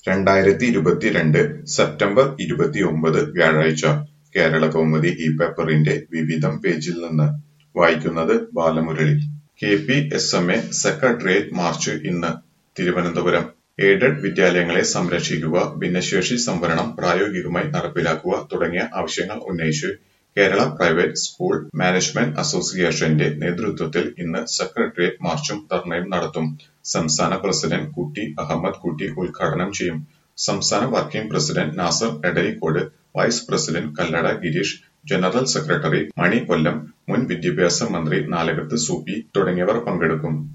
രണ്ടായിരത്തി ഇരുപത്തിരണ്ട് സെപ്റ്റംബർ ഇരുപത്തിയൊമ്പത് വ്യാഴാഴ്ച കേരളകൗമുദി ഈ പേപ്പറിന്റെ വിവിധം പേജിൽ നിന്ന് വായിക്കുന്നത് Balamurali. K P S M A secretariat march ഇന്ന് തിരുവനന്തപുരം എയ്ഡഡ് വിദ്യാലയങ്ങളെ സംരക്ഷിക്കുക, ഭിന്നശേഷി സംവരണം പ്രായോഗികമായി നടപ്പിലാക്കുക തുടങ്ങിയ ആവശ്യങ്ങൾ ഉന്നയിച്ച് കേരള പ്രൈവറ്റ് സ്കൂൾ മാനേജ്മെന്റ് അസോസിയേഷന്റെ നേതൃത്വത്തിൽ ഇന്ന് സെക്രട്ടേറിയറ്റ് മാർച്ചും ധർണയും നടത്തും. സംസ്ഥാന പ്രസിഡന്റ് കുട്ടി അഹമ്മദ് കുട്ടി ഉദ്ഘാടനം ചെയ്യും. സംസ്ഥാന working president Nasar Edarikode, vice president Kallada Girish, general secretary Mani Kollam, മുൻ വിദ്യാഭ്യാസ മന്ത്രി നാലകത്ത് സൂപ്പി തുടങ്ങിയവർ പങ്കെടുക്കും.